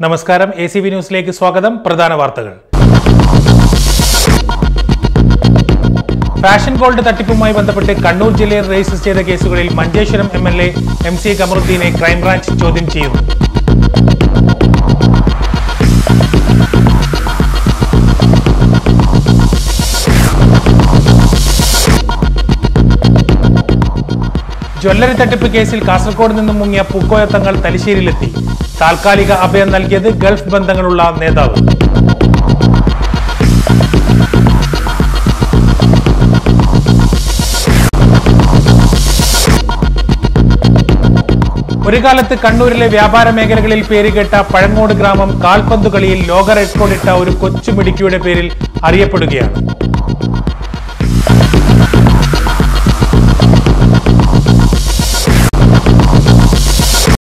നമസ്കാരം A C B ന്യൂസിലേക്ക് സ്വാഗതം പ്രധാന വാർത്തകൾ ഫാഷൻ ഗോൾഡ് തട്ടിപ്പുമായി ബന്ധപ്പെട്ട് കണ്ണൂർ ജില്ലയിൽ രജിസ്റ്റർ ചെയ്ത കേസുകളിൽ Manjeshwaram M L A M C കമറുദ്ദീനെ ക്രൈംബ്രാഞ്ച് ചോദ്യം ചെയ്യുന്നു ജ്വല്ലറി തട്ടിപ്പ് കേസിൽ കാസർഗോഡ് നിന്നും മുങ്ങിയ പൂക്കോയ തങ്ങൾ തലശ്ശേരിയിലെത്തി താൽക്കാലിക അഭയം നൽകിയത് ഗൾഫ് ബന്ധങ്ങളുള്ള നേതാവ് ഒരു കാലത്ത് കണ്ണൂരിലെ വ്യാപാര മേഖലകളിൽ പേരുകേട്ട പഴങ്ങോട് ഗ്രാമം കാൽപന്ത് കളിയിൽ ലോക റെക്കോർഡിട്ട ഒരു കൊച്ചു മിടുക്കിയുടെ പേരിൽ അറിയപ്പെടുകയാണ്